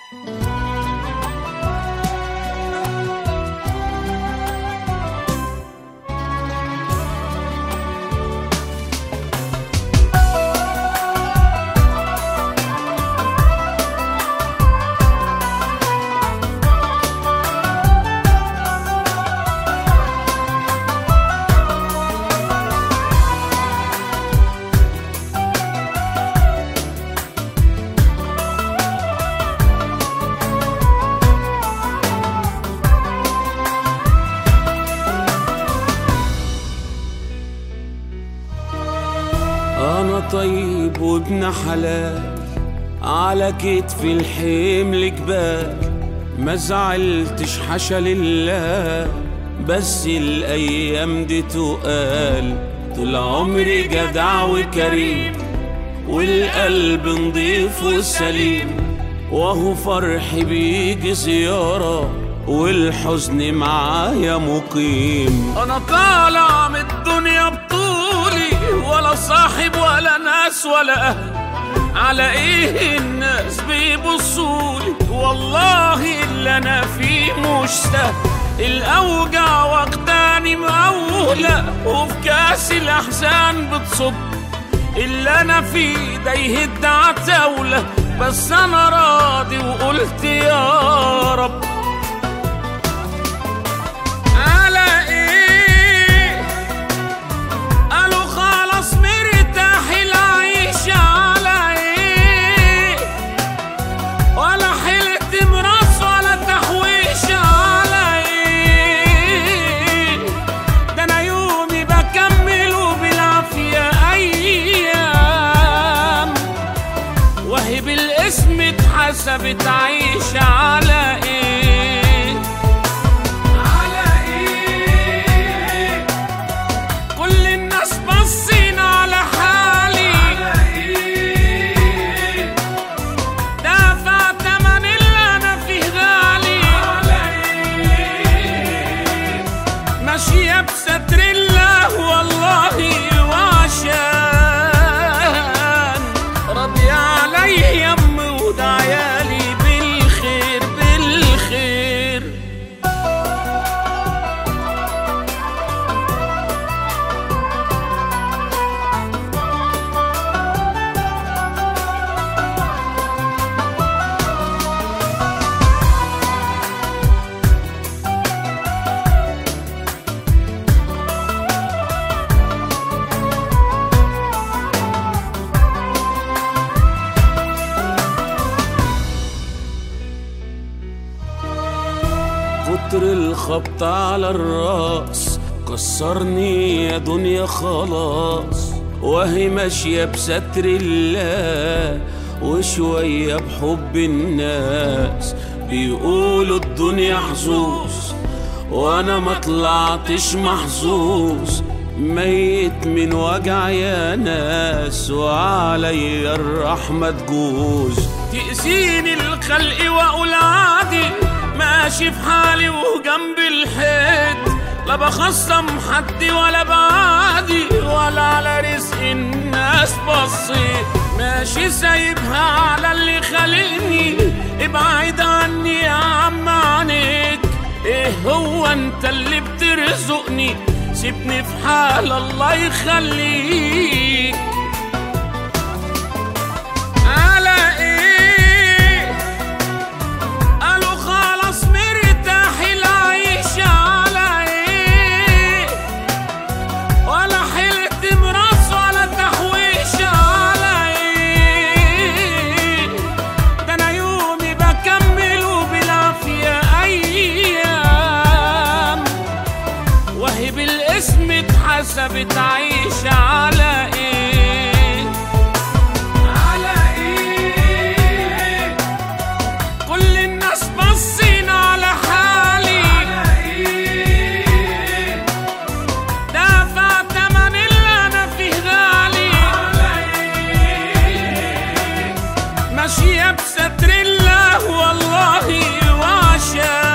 أنا طيب وابن حلال على كتفي الحمل جبال ما زعلتش حاشا لله بس الأيام دي تقال طول عمري جدع وكريم والقلب نضيف وسليم وهو فرحي بيجي زيارة والحزن معايا مقيم أنا طالع من الدنيا بطولي ولا صاحب ولا ناس ولا أهل على ايه الناس بيبصولي والله اللي انا فيه مش سهل الاوجع واخداني مقولة وفي كاس الاحزان بتصب اللي انا فيه ده يهد عتاولة بس انا راضي وقلت يا رب على ايه قالوا خلاص مرتاح العيش على ايه ولا حلت مراس ولا تحويش على ايه ده انا يومي بكمله بالعافية ايام وهي بالاسم اتحسبت عيش على ايه على ايه كل الناس باصين على حالي دافع تمن اللي انا فيه غالي ماشية بستر الله والله وعشان راضي علي يم وده عيالي بالخير بالخير كتر الخبط على الراس كسرني يا دنيا خلاص وهي ماشية بستر الله وشوية بحب الناس بيقولوا الدنيا حظوظ وانا ما طلعتش محظوظ ميت من وجع يا ناس وعلي الرحمة تجوز تأذيني الخلق واقول عادي ماشي في حالي وجنب الحيط لا بخصم حد ولا بعادي ولا على رزق الناس بصيت ماشي سايبها على اللي خلقني ابعد عني يا عم عنيك ايه هو انت اللي بترزقني سيبني في حال الله يخليك على ايه قالوا خلاص مرتاح العيش على ايه ولا حلت مراس ولا تحويش على ايه ده انا يومي بكمله بالعافية ايام وهي بالاسم اتحسبت عيش على ايه على ايه كل الناس باصين على حالي دافع تمن اللي انا فيه غالي ماشية بستر الله والله وعشان